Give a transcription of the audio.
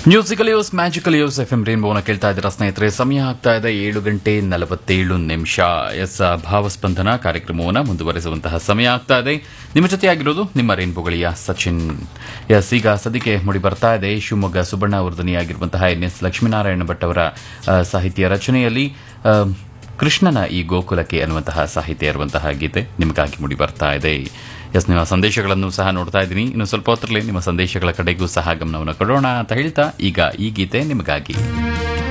musical yours magical yours F M ರೇನ್ಬೋನ ಕೇಳ್ತಾ ಇದ್ದೀರಾ ಸ್ನೇಹಿತರೆ ಸಮಯ ಆಗ್ತಾ ಇದೆ ಏಳು ಗಂಟೆ ನಲವತ್ತೇಳು ನಿಮಿಷ ಎಸ್ ಭಾವಸ್ಪಂದನ ಕಾರ್ಯಕ್ರಮವನ್ನು ಮುಂದುವರಿಸುವಂತಹ ಸಮಯ ಆಗ್ತಾ ಇದೆ ನಿಮ್ಮ ಜೊತೆಯಾಗಿರೋದು ನಿಮ್ಮ ರೇನ್ಬೋಗಳಿಯ ಸಚಿನ್ ಎಸ್ ಈಗ ಸದ್ಯಕ್ಕೆ ಮುಡಿ ಬರ್ತಾ ಇದೆ ಶಿವಮೊಗ್ಗ ಸುಬಣ್ಣ ವರ್ಧನಿಯಾಗಿರುವಂತಹ ಎನ್ ಎಸ್ ಲಕ್ಷ್ಮೀನಾರಾಯಣ ಭಟ್ ಅವರ ಆ, ಸಾಹಿತ್ಯ ರಚನೆಯಲ್ಲಿ ಆ, ಕೃಷ್ಣನ ಈ ಗೋಕುಲಕ್ಕೆ ಅನ್ನುವಂತಹ ಸಾಹಿತ್ಯ ಇರುವಂತಹ ಗೀತೆ ನಿಮಗಾಗಿ ಮುಡಿ ಬರ್ತಾ ಇದೆ ಎಸ್ ನಿಮ್ಮ ಸಂದೇಶಗಳನ್ನು ಸಹ ನೋಡ್ತಾ ಇದ್ದೀನಿ ಇನ್ನು ಸ್ವಲ್ಪ ಹೊತ್ತರಲ್ಲಿ ನಿಮ್ಮ ಸಂದೇಶಗಳ ಕಡೆಗೂ ಸಹ ಗಮನವನ್ನು ಕೊಡೋಣ ಅಂತ ಹೇಳ್ತಾ ಈಗ ಈ ಗೀತೆ ನಿಮಗಾಗಿ